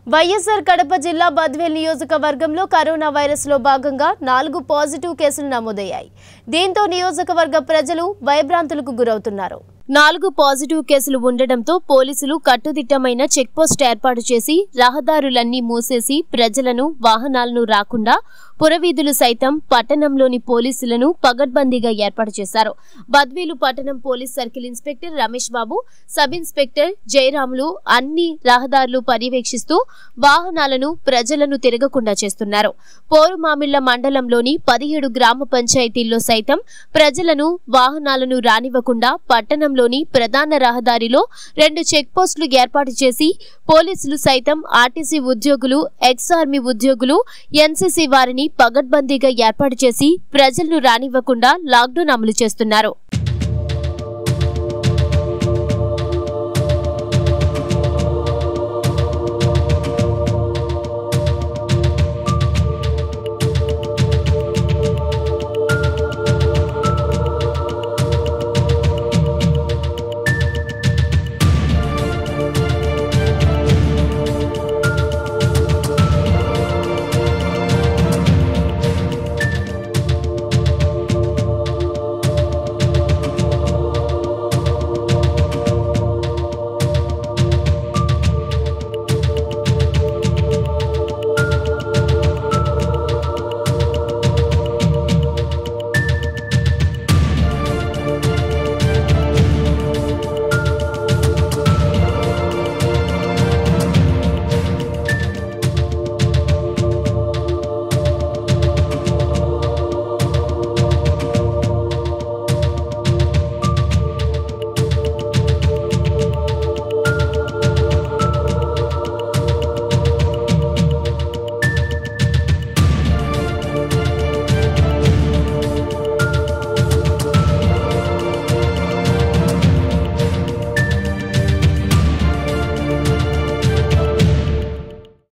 వైఎస్ఆర్ కడప జిల్లా బద్వేల్ నియోజకవర్గంలో corona virus లో భాగంగా నాలుగు పాజిటివ్ కేసులు నమోదయ్యాయి దీంతో నియోజకవర్గ ప్రజలు భయభ్రాంతులకు గురవుతున్నారు నాలుగు పాజిటివ్ కేసులు ఉండడంతో పోలీసులు కట్టుదిట్టమైన చెక్పోస్ట్ ఏర్పాటు చేసి రహదారులన్నీ మూసేసి ప్రజలను వాహనాలను రాకుండా పురవీధులు సైతం పట్టణంలోని పోలీసులను పగడ్బందీగా ఏర్పాటు చేశారు బద్వేలు పట్టణం police circle inspector Ramesh Babu sub inspector Jayaramulu అన్ని రహదారులు పర్యవేక్షిస్తూ వాహనాలను ప్రజలను తిరగకుండా చేస్తున్నారు పోరుమామిళ్ల మండలంలోని పదిహేడు గ్రామ పంచాయతీల్లో సైతం ప్రజలను వాహనాలను రానివ్వకుండా పట్టణంలోని ప్రధాన రహదారిలో రెండు చెక్ పోస్టులు ఏర్పాటు చేసి పోలీసులు సైతం ఆర్టీసీ ఉద్యోగులు ఎక్స్ ఆర్మీ ఉద్యోగులు ఎన్సీసీ వారిని పగడ్బందీగా ఏర్పాటు చేసి ప్రజలను రానివ్వకుండా లాక్డౌన్ అమలు చేస్తున్నారు